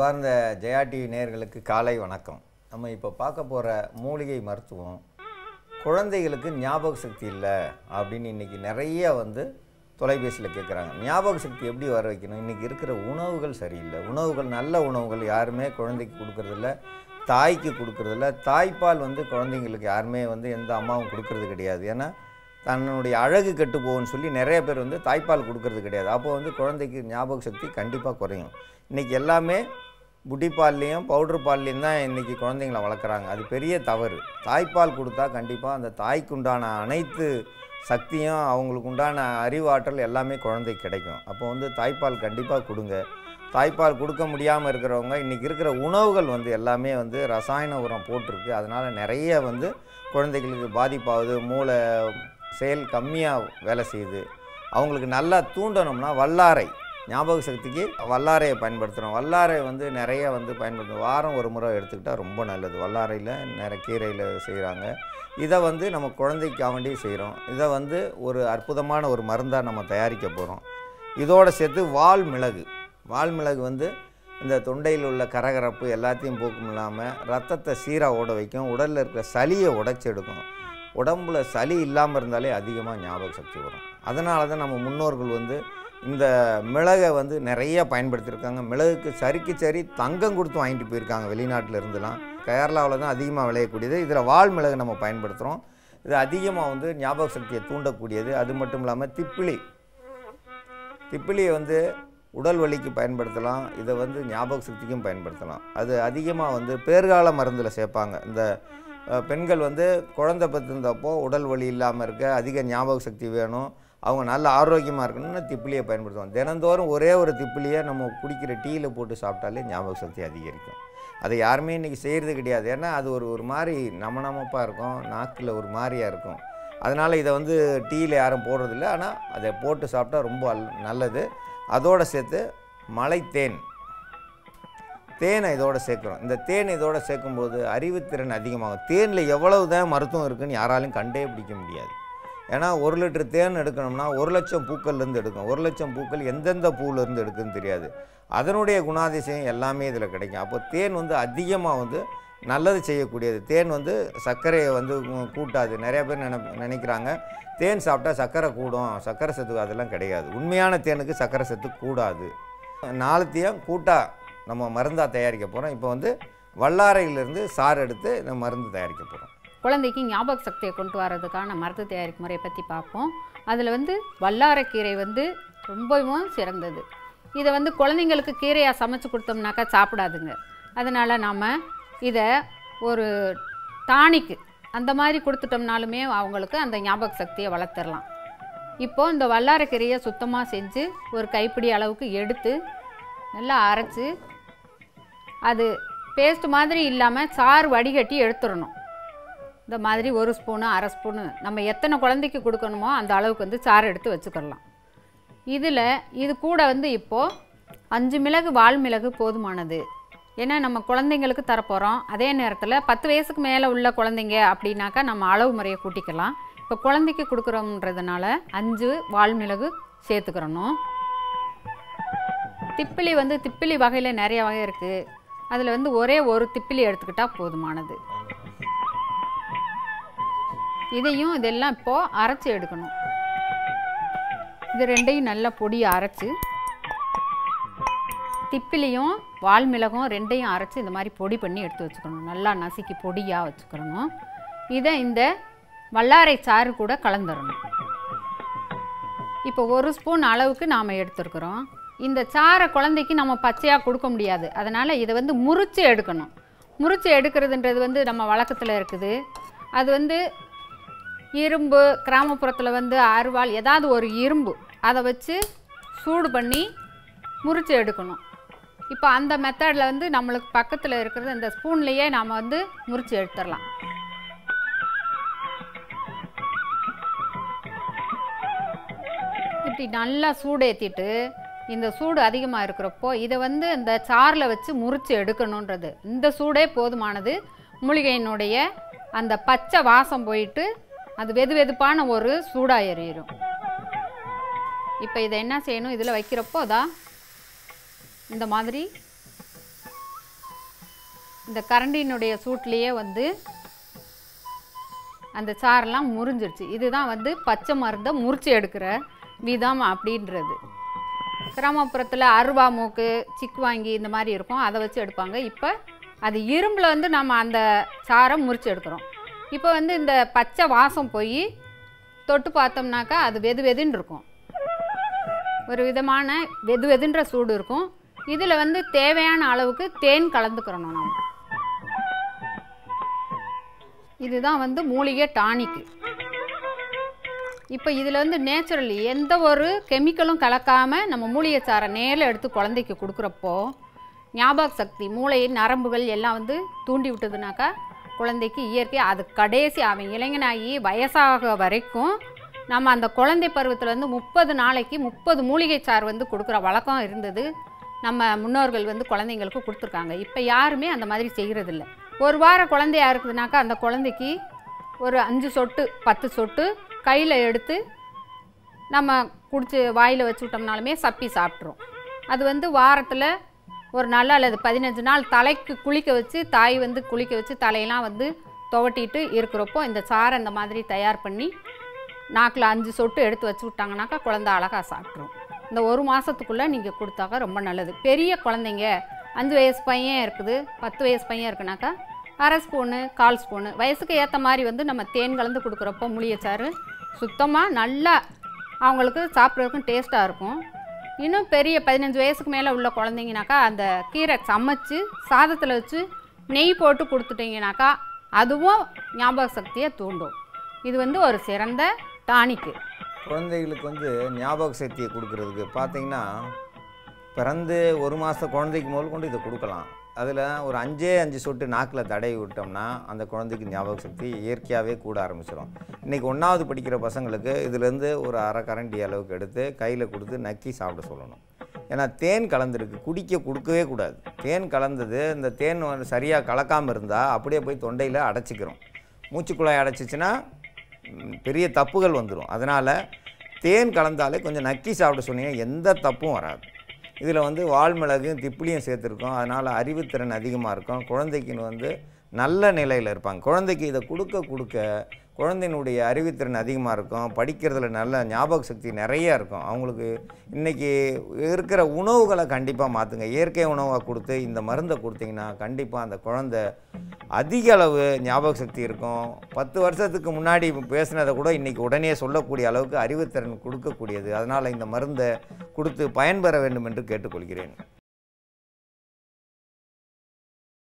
அன்பார்ந்த ஜெயா டிவி நேயர்களுக்கு காலை வணக்கம் நம்ம இப்போ பார்க்க போகிற மூலிகை மருத்துவம் குழந்தைகளுக்கு ஞாபக சக்தி இல்லை அப்படின்னு இன்றைக்கி நிறைய வந்து தொலைபேசியில் கேட்குறாங்க ஞாபக சக்தி எப்படி வர வைக்கணும் இன்றைக்கி இருக்கிற உணவுகள் சரியில்லை உணவுகள் நல்ல உணவுகள் யாருமே குழந்தைக்கு கொடுக்கறதில்ல தாய்க்கு கொடுக்கறதில்ல தாய்ப்பால் வந்து குழந்தைங்களுக்கு யாருமே வந்து எந்த அம்மாவும் கொடுக்கறது கிடையாது ஏன்னா தன்னுடைய அழகு கெட்டு போகும்னு சொல்லி நிறைய பேர் வந்து தாய்ப்பால் கொடுக்கறது கிடையாது அப்போ வந்து குழந்தைக்கு ஞாபக சக்தி கண்டிப்பாக குறையும் இன்றைக்கி எல்லாமே புட்டிப்பால்லையும் பவுடர் பால்லையும் தான் இன்றைக்கி குழந்தைங்கள வளர்க்குறாங்க அது பெரிய தவறு தாய்ப்பால் கொடுத்தா கண்டிப்பாக அந்த தாய்க்கு உண்டான அனைத்து சக்தியும் அவங்களுக்கு உண்டான அறிவாற்றல் எல்லாமே குழந்தைக்கு கிடைக்கும் அப்போ வந்து தாய்ப்பால் கண்டிப்பாக கொடுங்க தாய்ப்பால் கொடுக்க முடியாமல் இருக்கிறவங்க இன்றைக்கி இருக்கிற உணவுகள் வந்து எல்லாமே வந்து ரசாயன உரம் போட்டிருக்கு அதனால் நிறைய வந்து குழந்தைகளுக்கு பாதிப்பாகுது மூளை செயல் கம்மியாக வேலை செய்யுது அவங்களுக்கு நல்லா தூண்டணும்னா வல்லாரை ஞாபக சக்திக்கு வல்லாரையை பயன்படுத்துகிறோம் வல்லாரை வந்து நிறைய வந்து பயன்படுத்தும் வாரம் ஒரு முறை எடுத்துக்கிட்டால் ரொம்ப நல்லது வல்லாரையில் நிறைய கீரையில் செய்கிறாங்க இதை வந்து நம்ம குழந்தைக்காக வேண்டி செய்கிறோம் இதை வந்து ஒரு அற்புதமான ஒரு மருந்தாக நம்ம தயாரிக்க போகிறோம் இதோட சேர்த்து வால் மிளகு வால் மிளகு வந்து இந்த தொண்டையில் உள்ள கரகரப்பு எல்லாத்தையும் போக்கும் இல்லாமல் ரத்தத்தை சீராக ஓட வைக்கும் உடலில் இருக்கிற சளியை உடைச்சி எடுக்கும் உடம்புல சளி இல்லாமல் இருந்தாலே அதிகமாக ஞாபக சக்தி வரும் அதனால தான் நம்ம முன்னோர்கள் வந்து இந்த மிளகை வந்து நிறைய பயன்படுத்தியிருக்காங்க மிளகுக்கு சரிக்கு சரி தங்கம் கொடுத்து வாங்கிட்டு போயிருக்காங்க வெளிநாட்டில் இருந்துலாம் கேரளாவில் தான் அதிகமாக விளையக்கூடியது இதில் வால் மிளகு நம்ம பயன்படுத்துகிறோம் இது அதிகமாக வந்து ஞாபக சக்தியை தூண்டக்கூடியது அது மட்டும் இல்லாமல் திப்பிலி திப்பிலியை வந்து உடல் வலிக்கு பயன்படுத்தலாம் இதை வந்து ஞாபக சக்திக்கும் பயன்படுத்தலாம் அது அதிகமாக வந்து பேர்கால மருந்தில் சேர்ப்பாங்க இந்த அஹ், பெண்கள் வந்து குழந்தை பெற்றிருந்தப்போ உடல் வலி இல்லாமல் இருக்க அதிக ஞாபக சக்தி வேணும் அவங்க நல்ல ஆரோக்கியமாக இருக்கணும்னு திப்பிலியை பயன்படுத்துவாங்க தினந்தோறும் ஒரே ஒரு திப்பிலியை நம்ம குடிக்கிற டீயில் போட்டு சாப்பிட்டாலே ஞாபக சக்தி அதிகரிக்கும் அதை யாருமே இன்றைக்கி செய்கிறது கிடையாது ஏன்னா அது ஒரு ஒரு மாதிரி நம நமப்பாக இருக்கும் நாக்கில் ஒரு மாதிரியாக இருக்கும் அதனால் இதை வந்து டீயில் யாரும் போடுறதில்ல ஆனால் அதை போட்டு சாப்பிட்டா ரொம்ப அல்- நல்லது அதோடு சேர்த்து மலை தேன் தேனை இதோட சேர்க்குறோம் இந்த தேன் இதோட சேர்க்கும்போது அறிவுத்திறன் அதிகமாகும் தேனில் எவ்வளவு தான் மருத்துவம் இருக்குன்னு யாராலையும் கண்டே பிடிக்க முடியாது ஏன்னா ஒரு லிட்டர் தேன் எடுக்கணும்னா ஒரு லட்சம் பூக்கள்லேருந்து எடுக்கும் ஒரு லட்சம் பூக்கள் எந்தெந்த பூவிலேருந்து எடுக்குன்னு தெரியாது அதனுடைய குணாதிசயம் எல்லாமே இதில் கிடைக்கும் அப்போ தேன் வந்து அதிகமாக வந்து நல்லது செய்யக்கூடியது தேன் வந்து சர்க்கரையை வந்து உ- கூட்டாது நிறைய பேர் நினை நினைக்கிறாங்க தேன் சாப்பிட்டா சர்க்கரை கூடும் சர்க்கரை சத்து அதெல்லாம் கிடையாது உண்மையான தேனுக்கு சர்க்கரை சத்து கூடாது நாலுத்தையும் கூட்டாக நம்ம மருந்தாக தயாரிக்க போகிறோம் இப்போ வந்து வல்லாரையிலிருந்து சாறு எடுத்து நம்ம மருந்து தயாரிக்க போகிறோம் குழந்தைக்கு ஞாபக சக்தியை கொண்டு வரதுக்கான மருந்து தயாரிக்கும் முறையை பற்றி பார்ப்போம் அதில் வந்து வல்லாரைக்கீரை வந்து ரொம்பவும் சிறந்தது இதை வந்து குழந்தைங்களுக்கு கீரையாக சமைச்சு கொடுத்தோம்னாக்கா சாப்பிடாதுங்க அதனால் நாம் இதை ஒரு டானிக்கு அந்த மாதிரி கொடுத்துட்டோம்னாலுமே அவங்களுக்கு அந்த ஞாபக சக்தியை வளர்த்துடலாம் இப்போ இந்த வல்லாரைக்கீரையை சுத்தமாக செஞ்சு ஒரு கைப்பிடி அளவுக்கு எடுத்து நல்லா அரைச்சி அது பேஸ்ட் மாதிரி இல்லாமல் சாறு வடிகட்டி எடுத்துடணும் இந்த மாதிரி ஒரு ஸ்பூனு அரை ஸ்பூனு நம்ம எத்தனை குழந்தைக்கு கொடுக்கணுமோ அந்த அளவுக்கு வந்து சாறு எடுத்து வச்சுக்கிடலாம் இதில் இது கூட வந்து இப்போது அஞ்சு மிளகு வால் மிளகு போதுமானது ஏன்னா நம்ம குழந்தைங்களுக்கு தரப்போகிறோம் அதே நேரத்தில் பத்து வயசுக்கு மேலே உள்ள குழந்தைங்க அப்படின்னாக்கா நம்ம அளவு முறையை கூட்டிக்கலாம் இப்போ குழந்தைக்கு கொடுக்குறோன்றதுனால அஞ்சு வால் மிளகு சேர்த்துக்கிறணும் திப்பிலி வந்து திப்பிலி வகையில் நிறைய வகை இருக்குது அதில் வந்து ஒரே ஒரு திப்பிலி எடுத்துக்கிட்டால் போதுமானது இதையும் இதெல்லாம் இப்போது அரைச்சி எடுக்கணும் இது ரெண்டையும் நல்லா பொடியை அரைச்சி திப்பிலியும் வால்மிளகும் ரெண்டையும் அரைச்சி இந்த மாதிரி பொடி பண்ணி எடுத்து வச்சுக்கணும் நல்லா நசுக்கி பொடியாக வச்சுக்கணும் இதை இந்த வல்லாரை சாறு கூட கலந்துடணும் இப்போ ஒரு ஸ்பூன் அளவுக்கு நாம் எடுத்துருக்குறோம் இந்த சாறை குழந்தைக்கு நம்ம பச்சையாக கொடுக்க முடியாது அதனால் இதை வந்து முறித்து எடுக்கணும் முறித்து எடுக்கிறதுன்றது வந்து நம்ம வழக்கத்தில் இருக்குது அது வந்து இரும்பு கிராமப்புறத்தில் வந்து அருவாள் ஏதாவது ஒரு இரும்பு அதை வச்சு சூடு பண்ணி முறித்து எடுக்கணும் இப்போ அந்த மெத்தடில் வந்து நம்மளுக்கு பக்கத்தில் இருக்கிறது இந்த ஸ்பூன்லேயே நாம் வந்து முறித்து எடுத்துடலாம் இப்படி நல்லா சூடு ஏற்றிட்டு இந்த சூடு அதிகமாக இருக்கிறப்போ இதை வந்து இந்த சாரில் வச்சு முறித்து எடுக்கணுன்றது இந்த சூடே போதுமானது மூலிகையினுடைய அந்த பச்சை வாசம் போயிட்டு அது வெது வெதுப்பான ஒரு சூடாக எறியும் இப்போ இதை என்ன செய்யணும் இதில் வைக்கிறப்போ அதான் இந்த மாதிரி இந்த கரண்டினுடைய சூட்லேயே வந்து அந்த சாரெல்லாம் முறிஞ்சிருச்சு இதுதான் வந்து பச்சை மருந்தை முறிச்சு எடுக்கிற விதம் அப்படின்றது கிராமப்புறத்தில் அருவா மூக்கு சிக்கு வாங்கி இந்த மாதிரி இருக்கும் அதை வச்சு எடுப்பாங்க இப்போ அது இரும்பில் வந்து நம்ம அந்த சாரை முறிச்சு எடுக்கிறோம் இப்போ வந்து இந்த பச்சை வாசம் போய் தொட்டு பார்த்தோம்னாக்கா அது வெது வெதுன்னு இருக்கும் ஒரு விதமான வெது வெதுன்ற சூடு இருக்கும் இதில் வந்து தேவையான அளவுக்கு தேன் கலந்துக்கிறணும் நம்ம இதுதான் வந்து மூலிகை டானிக்கு இப்போ இதில் வந்து நேச்சுரலி எந்த ஒரு கெமிக்கலும் கலக்காமல் நம்ம மூலிகை சாரை நேரில் எடுத்து குழந்தைக்கு கொடுக்குறப்போ ஞாபக சக்தி மூளை நரம்புகள் எல்லாம் வந்து தூண்டி விட்டதுனாக்கா குழந்தைக்கு இயற்கை அது கடைசி அவன் இளைஞனாகி வயசாக வரைக்கும் நம்ம அந்த குழந்தை பருவத்தில் வந்து முப்பது நாளைக்கு முப்பது மூலிகை சாறு வந்து கொடுக்குற வழக்கம் இருந்தது நம்ம முன்னோர்கள் வந்து குழந்தைங்களுக்கு கொடுத்துருக்காங்க இப்போ யாருமே அந்த மாதிரி செய்கிறதில்ல ஒரு வாரம் குழந்தையா இருக்குதுனாக்கா அந்த குழந்தைக்கு ஒரு அஞ்சு சொட்டு பத்து சொட்டு கையில் எடுத்து நம்ம குடிச்சு வாயில் வச்சு விட்டோம்னாலுமே சப்பி சாப்பிட்ரும் அது வந்து வாரத்தில் ஒரு நாள் அல்லது பதினஞ்சு நாள் தலைக்கு குளிக்க வச்சு தாய் வந்து குளிக்க வச்சு தலையெல்லாம் வந்து துவட்டிட்டு இருக்கிறப்போ இந்த சாறை இந்த மாதிரி தயார் பண்ணி நாக்கில் அஞ்சு சொட்டு எடுத்து வச்சு விட்டாங்கனாக்கா குழந்த அழகாக சாப்பிட்ரும் இந்த ஒரு மாதத்துக்குள்ளே நீங்கள் கொடுத்தாக்கா ரொம்ப நல்லது பெரிய குழந்தைங்க அஞ்சு வயசு பையன் இருக்குது பத்து வயசு பையன் இருக்குனாக்கா அரை ஸ்பூனு கால் ஸ்பூனு வயசுக்கு ஏற்ற மாதிரி வந்து நம்ம தேன் கலந்து கொடுக்குறப்போ மூலிகைச்சாறு சுத்தமாக நல்லா அவங்களுக்கு சாப்பிட்றதுக்கும் டேஸ்ட்டாக இருக்கும் இன்னும் பெரிய பதினஞ்சு வயசுக்கு மேலே உள்ள குழந்தைங்கனாக்கா அந்த கீரை சமைச்சு சாதத்தில் வச்சு நெய் போட்டு கொடுத்துட்டிங்கனாக்கா அதுவும் ஞாபக சக்தியை தூண்டும் இது வந்து ஒரு சிறந்த டானிக்கு குழந்தைகளுக்கு வந்து ஞாபக சக்தியை கொடுக்கறதுக்கு பார்த்தீங்கன்னா பிறந்து ஒரு மாத குழந்தைக்கு முதல் கொண்டு இதை கொடுக்கலாம் அதில் ஒரு அஞ்சே அஞ்சு சொட்டு நாக்கில் தடவி விட்டோம்னா அந்த குழந்தைக்கு ஞாபக சக்தி இயற்கையாகவே கூட ஆரம்பிச்சிடும் இன்றைக்கி ஒன்றாவது படிக்கிற பசங்களுக்கு இதுலேருந்து ஒரு அரை கரண்டி அளவுக்கு எடுத்து கையில் கொடுத்து நக்கி சாப்பிட சொல்லணும் ஏன்னா தேன் கலந்துருக்கு குடிக்க கொடுக்கவே கூடாது தேன் கலந்தது இந்த தேன் வந்து சரியாக கலக்காமல் இருந்தால் அப்படியே போய் தொண்டையில் அடைச்சிக்கிறோம் மூச்சுக்குழாய் அடைச்சிச்சின்னா ம், பெரிய தப்புகள் வந்துடும் அதனால் தேன் கலந்தாலே கொஞ்சம் நக்கி சாப்பிட சொன்னீங்கன்னா எந்த தப்பும் வராது இதில் வந்து வால்மிளகும் திப்பிலியும் சேர்த்துருக்கோம் அதனால் அறிவுத்திறன் அதிகமாக இருக்கும் குழந்தைக்குன்னு வந்து நல்ல நிலையில் இருப்பாங்க குழந்தைக்கு இதை கொடுக்க கொடுக்க குழந்தையினுடைய அறிவுத்திறன் அதிகமாக இருக்கும் படிக்கிறதுல நல்ல ஞாபக சக்தி நிறைய இருக்கும் அவங்களுக்கு இன்றைக்கி இருக்கிற உணவுகளை கண்டிப்பாக மாற்றுங்க இயற்கை உணவாக கொடுத்து இந்த மருந்தை கொடுத்தீங்கன்னா கண்டிப்பாக அந்த குழந்தை அதிக அளவு ஞாபக சக்தி இருக்கும் பத்து வருஷத்துக்கு முன்னாடி பேசினதை கூட இன்றைக்கி உடனே சொல்லக்கூடிய அளவுக்கு அறிவுத்திறன் கொடுக்கக்கூடியது அதனால் இந்த மருந்தை கொடுத்து பயன்பெற வேண்டும் என்று கேட்டுக்கொள்கிறேன்